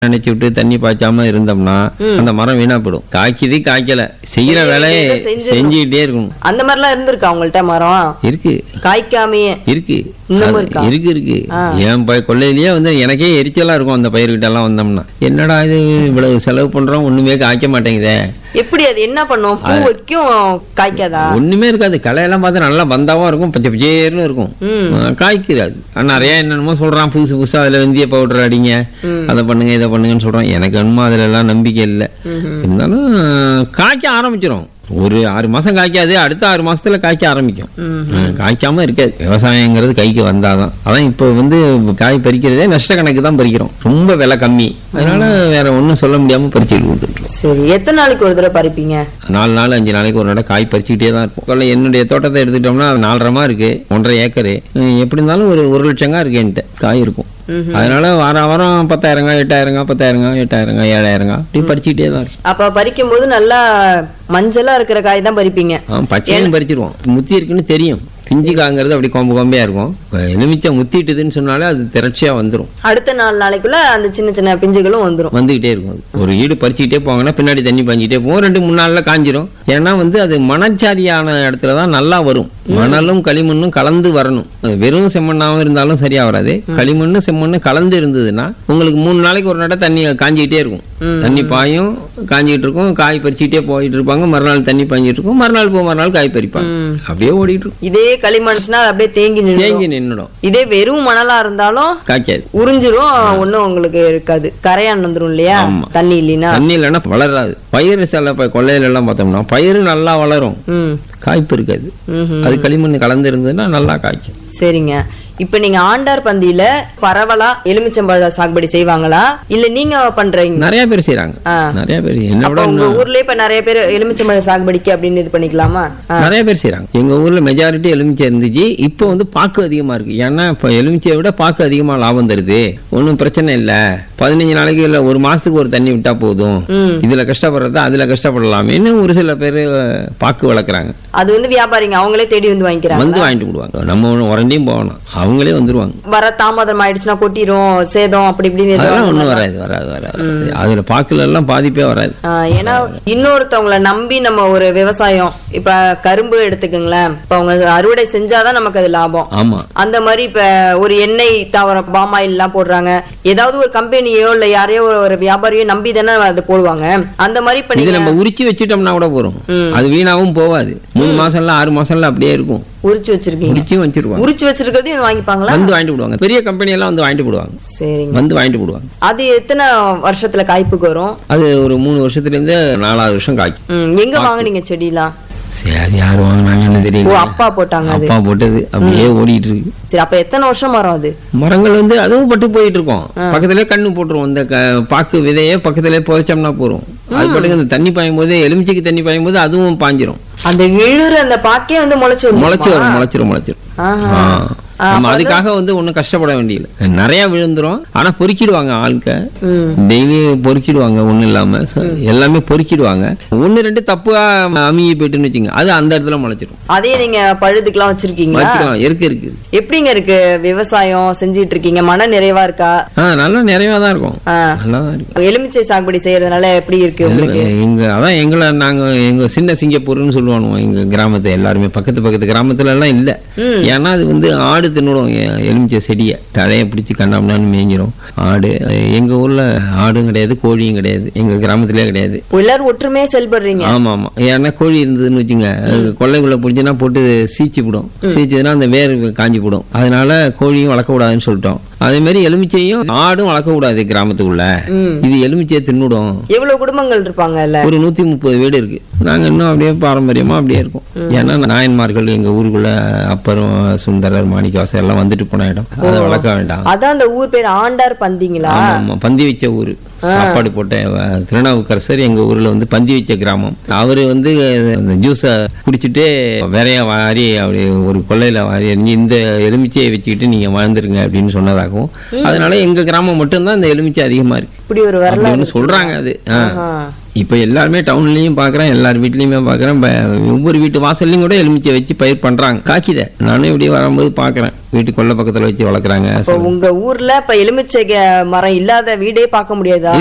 நினைச்சு விட்டு தண்ணி பாய்ச்சாம இருந்தோம்னா அந்த மரம் வீணா போயிடும் காய்க்குது காய்க்கல செய்யற வேலையை வேண்டியதை செஞ்சிடணும். செஞ்சுக்கிட்டே இருக்கணும் அந்த மாதிரிலாம் இருந்திருக்கா உங்கள்ட்ட மரம் இருக்கு காய்க்காமையே இருக்கு இன்னமும் அது இருக்கா? இருக்கு இருக்கு என் பய கொள்ளையிலேயே வந்து எனக்கே எரிச்சலா இருக்கும் அந்த பயிர்கிட்ட எல்லாம் வந்தோம்னா என்னடா இது இவ்வளவு செலவு பண்றோம் ஒண்ணுமே காய்க்க மாட்டேங்குதே எப்படி அது என்ன பண்ணும் பூ வைக்கும் காய்க்காதா ஒண்ணுமே இருக்காது களையெல்லாம் பார்த்தா நல்லா பந்தாவா இருக்கும் பச்சை பச்சேர்னு இருக்கும் ம். ஆ, காய்க்காது ஆனா நிறைய என்னென்னமோ சொல்றான் புதுசு புதுசா அதுல வெந்தய பவுடர் அடிங்க அதை பண்ணுங்க இதை பண்ணுங்கன்னு சொல்றான் எனக்கு என்னமோ அதுல எல்லாம் நம்பிக்கை இல்லை இருந்தாலும் காய்க்க ஆரம்பிச்சிடும் ஒரு ஆறு மாசம் காய்க்காது அடுத்த ஆறு மாசத்துல காய்க்க ஆரம்பிக்கும் ஆ, காய்க்காம இருக்காது விவசாயங்கிறது கைக்கு வந்தாதான் அதான் இப்போ வந்து காய் பறிக்கிறதே நஷ்ட கணக்கு தான் பறிக்கிறோம் ரொம்ப விலை கம்மி அதனால வேற ஒண்ணும் சொல்ல முடியாம பறிச்சுட்டு கொடுத்துட்டோம் சரி எத்தனை நாளைக்கு ஒரு தடவை பறிப்பீங்க நாலு நாள் அஞ்சு நாளைக்கு ஒரு நட காய் பறிச்சுக்கிட்டே தான் இருப்போம் கொல்ல என்னுடைய தோட்டத்தை எடுத்துட்டோம்னா அது நாலரை இருக்கு ஒன்றரை ஏக்கரு உம், எப்படி இருந்தாலும் ஒரு ஒரு லட்சங்கா இருக்கு என்கிட்ட காய் இருக்கும் அதனால வாரம் வாரம் பத்தாயிரங்க எட்டாயிரங்க பத்தாயிரங்க எட்டாயிரங்க ஏழாயிரங்க இப்படி பறிச்சுக்கிட்டே தான் இருக்கும் அப்ப பறிக்கும் போது நல்லா மஞ்சளா இருக்கிற காய் தான் பறிப்பீங்க ஆ பச்சையும் பறிச்சிருவோம் முத்தி இருக்குன்னு தெரியும் பிஞ்சு காங்கிறது அப்படி கொம்பு கொம்பையா இருக்கும் இப்ப எலுமிச்சை முத்திட்டுதுன்னு சொன்னாலே அது திரட்சியா வந்துடும் அடுத்த நாலு நாளைக்குள்ள அந்த சின்ன சின்ன பிஞ்சுகளும் வந்துரும் வந்துகிட்டே இருக்கும் அது. ஒரு ஈடு பறிச்சுக்கிட்டே போவாங்கன்னா பின்னாடி தண்ணி பாஞ்சிக்கிட்டே போகும் ரெண்டு மூணு நாள்ல காஞ்சிரும் ஏன்னா வந்து அது மணச்சாரியான இடத்துல தான் நல்லா வரும் மணலும் களிமண்ணும் கலந்து வரணும் அது வெறும் செம்மண்ணாவும் இருந்தாலும் சரியா வராது களிமண்ணும் செம்மண்ணும் கலந்து இருந்ததுன்னா உங்களுக்கு மூணு நாளைக்கு ஒரு நட தண்ணி காஞ்சிக்கிட்டே இருக்கும் தண்ணி பாயும் காஞ்சிட்டு இருக்கும் காய் பறிச்சுக்கிட்டே போயிட்டு இருப்பாங்க மறுநாள் தண்ணி பாஞ்சிட்டு இருக்கும் மறுநாள் போ மறுநாள் காய் பறிப்பாங்க அப்படியே ஓடிட்டு இருக்கும் இதே களிமண்ணுச்சுன்னா அது அப்படியே தேங்கி நின்று தேங்கி நின்னுடும் இதே வெறும் மணலா இருந்தாலும் காய்க்காது உறிஞ்சிரும் ஒண்ணும் உங்களுக்கு இருக்காது கரையான் வந்துரும் இல்லையா தண்ணி இல்லைன்னா தண்ணி இல்லைன்னா வளராது பயிர் சில ப- கொள்ளையில எல்லாம் பார்த்தோம்னா பயிர் நல்லா வளரும் ம் காய்ப்பு இருக்காது ம்ஹும். அது களிமண் கலந்து இருந்ததுன்னா நல்லா காய்க்கும் சரிங்க இப்ப நீங்க ஆண்டார் பந்தியில பரவலா எலுமிச்சம்பழ சாகுபடி செய்வாங்களா இல்ல நீங்க பண்றீங்க நிறைய பேர் செய்றாங்க ஆ. நிறைய பேர் என்ன அப்ப விட உங்க இன்னும் ஊர்லயே இப்ப நிறைய பேர் எலுமிச்சம்பழ சாகுபடிக்கு அப்படின்னு இது பண்ணிக்கலாமா ஆ. நிறைய பேர் செய்றாங்க எங்க ஊர்ல மெஜாரிட்டி எலுமிச்சை இருந்துச்சு இப்போ வந்து பாக்கு அதிகமா இருக்கு ஏன்னா இப்போ எலுமிச்சையை விட பாக்கு அதிகமா லாபம் தருது ஒன்றும் பிரச்சனை இல்ல பதினஞ்சு நாளைக்கு இல்ல ஒரு மாசத்துக்கு ஒரு தண்ணி விட்டா போதும் ம். இதுல கஷ்டப்படுறத அதுல கஷ்டப்படலாமேன்னு ஒரு சில பேர் பாக்கு வளர்க்குறாங்க அது வந்து வியாபாரிங்க அவங்களே தேடி வந்து வாங்கிக்கிறாங்க வந்து வாங்கிட்டு போடுவாங்க நம்ம ஒன்றும் உரண்டியும் போகணும் அவங்களே வந்துருவாங்க வர தாமதம் ஆயிடுச்சுன்னா கொட்டிரும் சேதம் அப்படி இப்படின்னு எதுவும் அதெல்லாம் ஒன்றும் வராது வராது வராது அதுல பாக்குல எல்லாம் பாதிப்பே வராது ஆ, ஏன்னா இன்னொருத்தவங்கள நம்பி நம்ம ஒரு விவசாயம் இப்ப கரும்பு எடுத்துக்கங்களேன் இப்ப அவங்க அறுவடை செஞ்சாதான் நமக்கு அது லாபம் ஆமா அந்த மாதிரி இப்ப ஒரு எண்ணெய் தாவர பாமாயில் எல்லாம் போடுறாங்க ஏதாவது ஒரு கம்பெனியோ இல்ல யாரையோ ஒரு- ஒரு வியாபாரியோ நம்பி தானே அது போடுவாங்க அந்த மாதிரி இப்ப இது நீங்க நம்ம உரிச்சு வச்சுட்டோம்னா கூட போறோம் ம். அது வீணாவும் போகாது மூணு மாசம்ல ஆறு மாசம்ல அப்படியே இருக்கும் உரிச்சு வச்சிருக்கீங்க உரிச்சும் வச்சிருவாங்க உரிச்சு வச்சிருக்கிறதையும் வாங்கிப்பாங்களா வந்து வாங்கிட்டு போடுவாங்க பெரிய கம்பெனி எல்லாம் வந்து வாங்கிட்டு போடுவாங்க சரிங்க வந்து வாங்கிட்டு போடுவாங்க அது எத்தனை வருஷத்துல காய்ப்புக்கு வரும் அது ஒரு மூணு வருஷத்துல இருந்து நாலாவது வருஷம் காய்க்கும் ம், எங்க வாங்குனீங்க செடியெல்லாம் சரி அது யார் வாங்கினாங்கன்னு ஓ தெரியல அப்பா போட்டாங்க அது அப்பா போட்டது அப்படியே ஓடிட்டு இருக்கு சரி அப்ப எத்தனை வருஷம் மரம் அது மரங்கள் வந்து அதுவும் பட்டு போயிட்டு இருக்கும் பக்கத்திலே கண்ணு போட்டுரும் இந்த க- பாக்கு விதையே பக்கத்திலே புதைச்சோம்னா போறோம் அது பாட்டுக்கு அந்த தண்ணி பாயும் போது எலுமிச்சைக்கு தண்ணி பாயும் போது அதுவும் பாஞ்சிரும் அந்த விழுற அந்த பாக்கே வந்து முளைச்சு வந்துருமா? முளைச்சு வரும் முளைச்சிரும் முளைச்சிரும் ஆஹா. ஆ. நம்ம அதுக்காக வந்து ஒண்ணும் கஷ்டப்பட வேண்டியதில்லை நிறைய விழுந்துரும் ஆனா பொறுக்கிடுவாங்க ஆளுக்க ம். டெய்லி பொறுக்கிடுவாங்க ஒண்ணும் இல்லாம So, எல்லாமே பொறுக்கிடுவாங்க ஒண்ணு ரெண்டு தப்பா அமுகி போயிட்டுன்னு வச்சுங்க அது அந்த இடத்துல முளைச்சிரும் அதையே நீங்க பழுதுக்கெல்லாம் வச்சிருக்கீங்களா வச்சுக்கலாம் இருக்கு இருக்கு எப்படிங்க இருக்கு விவசாயம் செஞ்சிட்டு இருக்கீங்க மன நிறைவா இருக்கா ஆ நல்லா நிறைவா தான் இருக்கும் ஆ. நல்லா தான் இருக்கும் எலுமிச்சை சாகுபடி செய்யறதுனால எப்படி இருக்கு உங்களுக்கு எங்க அதான் எங்களை நாங்க எங்க சின்ன சிங்கப்பூர்னு சொல்லுவானுவோம் எங்க கிராமத்தை எல்லாருமே பக்கத்து பக்கத்து கிராமத்துல எல்லாம் இல்ல ஏன்னா அது வந்து ஆடு தின்னுடும் எ- எலுமிச்சை செடியை தழைய பிடிச்சி கண்ணாமண்ணான்னு மேய்ஞ்சிரும் ஆடு எங்க ஊர்ல ஆடும் கிடையாது கோழியும் கிடையாது எங்க கிராமத்திலே கிடையாது எல்லாரும் ஒற்றுமையா செயல்படுறீங்க ஆமா ஆமா ஏன்னா கோழி இருந்ததுன்னு வச்சுங்க அது கொள்ளைக்குள்ள பிடிச்சுன்னா போட்டு சீச்சு விடும் சீச்சுதுன்னா அந்த வேர் காஞ்சி விடும் அதனால கோழியும் வளர்க்க கூடாதுன்னு சொல்லிட்டோம் அதே மாதிரி எலுமிச்சையும் ஆடும் வளர்க்க கூடாது கிராமத்துக்குள்ள ம். இது எலுமிச்சையை தின்னுடும் எவ்வளவு குடும்பங்கள் இருப்பாங்க இல்ல ஒரு நூத்தி முப்பது வீடு இருக்கு நாங்க இன்னும் அப்படியே பாரம்பரியமா அப்படியே இருக்கோம் ஏன்னா நாயன்மார்கள் எங்க ஊருக்குள்ள அப்பறம் சுந்தரர் மாணிக்கவாசர் எல்லாம் வந்துட்டு போன இடம் அதை வளர்க்க வேண்டாம் அதான் அந்த ஊர் பேர் ஆண்டார் பந்திங்களா ஆமா ஆமா பந்தி வச்ச ஊரு சாப்பாடு போட்ட அஹ், திருநாவுக்கரசர் எங்க ஊர்ல வந்து பந்தி வச்ச கிராமம் அவரு வந்து அந்த ஜூஸை குடிச்சிட்டு விரைய வாரி அப்படி ஒரு கொள்ளையில வாரி எறிஞ்சு இந்த எலுமிச்சையை வச்சுக்கிட்டு நீங்க வாழ்ந்துருங்க அப்படின்னு சொன்னதாகவும் அதனால எங்க கிராமம் மட்டும்தான் இந்த எலுமிச்சை அதிகமா இருக்கு இப்படி ஒரு வரலாறு அப்படின்னு சொல்றாங்க அது ஆ. ஆஹா. இப்போ எல்லாருமே டவுன்லயும் பார்க்குறேன் எல்லார் வீட்லயுமே பார்க்குறேன் ஒவ்வொரு வீட்டு வாசல்லையும் கூட எலுமிச்சை வச்சு பயிர் பண்றாங்க காய்க்குதே நானும் இப்படி வரும்போது பார்க்குறேன் வீட்டு கொல்லை பக்கத்துல வச்சு வளர்க்குறாங்க இப்போ உங்க ஊர்ல இப்ப எலுமிச்சை க- மரம் இல்லாத வீடே பார்க்க முடியாதா